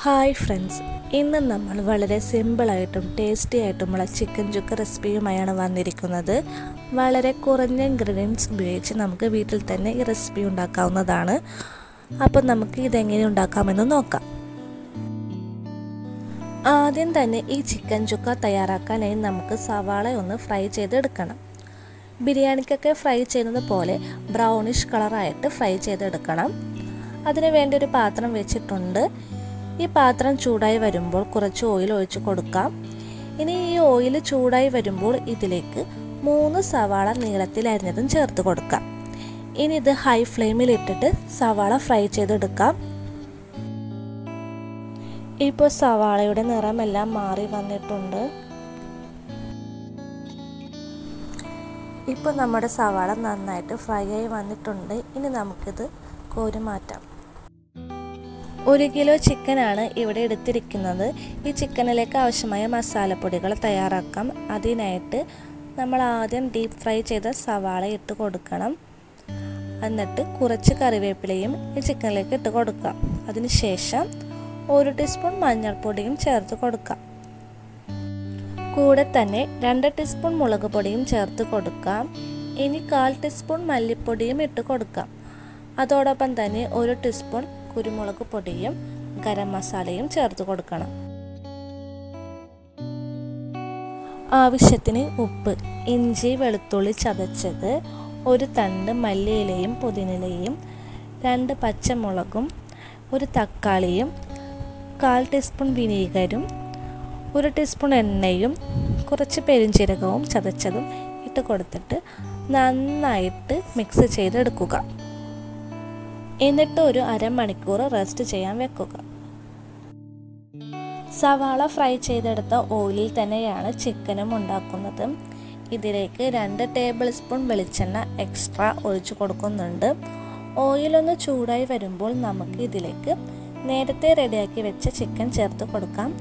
hi friends ഇന്ന് നമ്മൾ വളരെ സിമ്പിളായിട്ടും ടേസ്റ്റി ആയിട്ടുമുള്ള ചിക്കൻ ചുക്ക റെസിപ്പിയുമായാണ് വന്നിരിക്കുന്നത് വളരെ കുറഞ്ഞ ഇൻഗ്രീഡിയൻസ് ഉപയോഗിച്ച് നമുക്ക് വീട്ടിൽ തന്നെ ഈ റെസിപ്പി ഉണ്ടാക്കാവുന്നതാണ് അപ്പം നമുക്ക് ഇതെങ്ങനെ ഉണ്ടാക്കാമെന്ന് നോക്കാം ആദ്യം തന്നെ ഈ ചിക്കൻ ചുക്ക തയ്യാറാക്കാനായി നമുക്ക് സവാള ഒന്ന് ഫ്രൈ ചെയ്തെടുക്കണം ബിരിയാണിക്കൊക്കെ ഫ്രൈ ചെയ്യുന്നത് പോലെ ബ്രൗണിഷ് കളറായിട്ട് ഫ്രൈ ചെയ്തെടുക്കണം അതിന് വേണ്ടി ഒരു പാത്രം വെച്ചിട്ടുണ്ട് ഈ പാത്രം ചൂടായി വരുമ്പോൾ കുറച്ച് ഓയിൽ ഒഴിച്ച് കൊടുക്കാം ഇനി ഈ ഓയിൽ ചൂടായി വരുമ്പോൾ ഇതിലേക്ക് മൂന്ന് സവാള നീളത്തിൽ അരിഞ്ഞതും ചേർത്ത് കൊടുക്കാം ഇനി ഇത് ഹൈ ഫ്ലെയിമിൽ ഇട്ടിട്ട് സവാള ഫ്രൈ ചെയ്തെടുക്കാം ഇപ്പോൾ സവാളയുടെ നിറമെല്ലാം മാറി വന്നിട്ടുണ്ട് ഇപ്പോൾ നമ്മുടെ സവാള നന്നായിട്ട് ഫ്രൈ ആയി വന്നിട്ടുണ്ട് ഇനി നമുക്കിത് കോരി മാറ്റാം ഒരു കിലോ ചിക്കനാണ് ഇവിടെ എടുത്തിരിക്കുന്നത് ഈ ചിക്കനിലേക്ക് ആവശ്യമായ മസാലപ്പൊടികൾ തയ്യാറാക്കാം അതിനായിട്ട് നമ്മൾ ആദ്യം ഡീപ്പ് ഫ്രൈ ചെയ്ത സവാള ഇട്ട് കൊടുക്കണം എന്നിട്ട് കുറച്ച് കറിവേപ്പിലയും ഈ ചിക്കനിലേക്ക് ഇട്ട് കൊടുക്കാം അതിനുശേഷം ഒരു ടീസ്പൂൺ മഞ്ഞൾപ്പൊടിയും ചേർത്ത് കൊടുക്കാം കൂടെ തന്നെ രണ്ട് ടീസ്പൂൺ മുളക് പൊടിയും ചേർത്ത് കൊടുക്കാം ഇനി കാൽ ടീസ്പൂൺ മല്ലിപ്പൊടിയും ഇട്ട് കൊടുക്കാം അതോടൊപ്പം തന്നെ ഒരു ടീസ്പൂൺ കുരുമുളക് പൊടിയും ഗരം മസാലയും ചേർത്ത് കൊടുക്കണം ആവശ്യത്തിന് ഉപ്പ് ഇഞ്ചി വെളുത്തുള്ളി ചതച്ചത് ഒരു തണ്ട് മല്ലിയിലയും പുതിനിലയും രണ്ട് പച്ചമുളകും ഒരു തക്കാളിയും കാൽ ടീസ്പൂൺ വിനീഗരും ഒരു ടീസ്പൂൺ എണ്ണയും കുറച്ച് പെരിഞ്ചീരകവും ചതച്ചതും ഇട്ട് കൊടുത്തിട്ട് നന്നായിട്ട് മിക്സ് ചെയ്തെടുക്കുക എന്നിട്ട് ഒരു അരമണിക്കൂർ റെസ്റ്റ് ചെയ്യാൻ വെക്കുക സവാള ഫ്രൈ ചെയ്തെടുത്ത ഓയിലിൽ തന്നെയാണ് ചിക്കനും ഉണ്ടാക്കുന്നത് ഇതിലേക്ക് രണ്ട് ടേബിൾ സ്പൂൺ വെളിച്ചെണ്ണ എക്സ്ട്രാ ഒഴിച്ചു കൊടുക്കുന്നുണ്ട് ഓയിലൊന്ന് ചൂടായി വരുമ്പോൾ നമുക്ക് ഇതിലേക്ക് നേരത്തെ റെഡിയാക്കി വെച്ച ചിക്കൻ ചേർത്ത് കൊടുക്കാം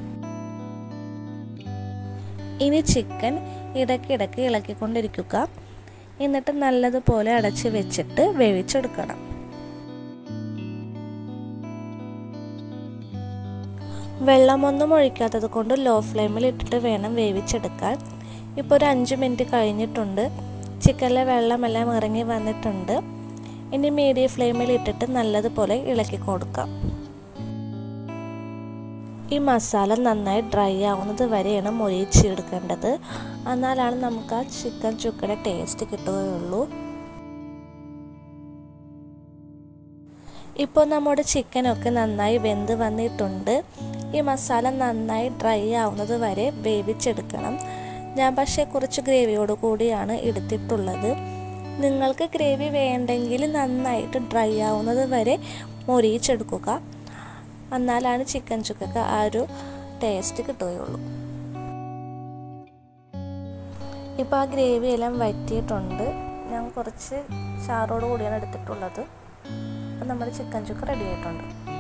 ഇനി ചിക്കൻ ഇടയ്ക്കിടയ്ക്ക് ഇളക്കിക്കൊണ്ടിരിക്കുക എന്നിട്ട് നല്ലതുപോലെ അടച്ച് വെച്ചിട്ട് വേവിച്ചെടുക്കണം വെള്ളമൊന്നും ഒഴിക്കാത്തത് കൊണ്ട് ലോ ഫ്ലെയിമിൽ ഇട്ടിട്ട് വേണം വേവിച്ചെടുക്കാൻ ഇപ്പോൾ ഒരു അഞ്ച് മിനിറ്റ് കഴിഞ്ഞിട്ടുണ്ട് ചിക്കനിലെ വെള്ളമെല്ലാം ഇറങ്ങി വന്നിട്ടുണ്ട് ഇനി മീഡിയം ഫ്ലെയിമിൽ ഇട്ടിട്ട് നല്ലതുപോലെ ഇളക്കി കൊടുക്കാം ഈ മസാല നന്നായി ഡ്രൈ ആവുന്നത് വരെയാണ് മൊരിച്ചെടുക്കേണ്ടത് എന്നാലാണ് നമുക്ക് ആ ചിക്കൻ ചുക്കയുടെ ടേസ്റ്റ് കിട്ടുകയുള്ളൂ ഇപ്പോൾ നമ്മുടെ ചിക്കനൊക്കെ നന്നായി വെന്ത് വന്നിട്ടുണ്ട് ഈ മസാല നന്നായി ഡ്രൈ ആവുന്നത് വരെ വേവിച്ചെടുക്കണം ഞാൻ പക്ഷേ കുറച്ച് ഗ്രേവിയോട് കൂടിയാണ് എടുത്തിട്ടുള്ളത് നിങ്ങൾക്ക് ഗ്രേവി വേണ്ടെങ്കിൽ നന്നായിട്ട് ഡ്രൈ ആവുന്നത് വരെ മൊരിയിച്ചെടുക്കുക എന്നാലാണ് ചിക്കൻ ചുക്കൊക്കെ ആ ഒരു ടേസ്റ്റ് കിട്ടുകയുള്ളൂ ഇപ്പോൾ ആ ഗ്രേവി എല്ലാം വറ്റിയിട്ടുണ്ട് ഞാൻ കുറച്ച് ചാറോട് കൂടിയാണ് എടുത്തിട്ടുള്ളത് അപ്പം നമ്മുടെ ചിക്കൻ ചുക്ക് റെഡി ആയിട്ടുണ്ട്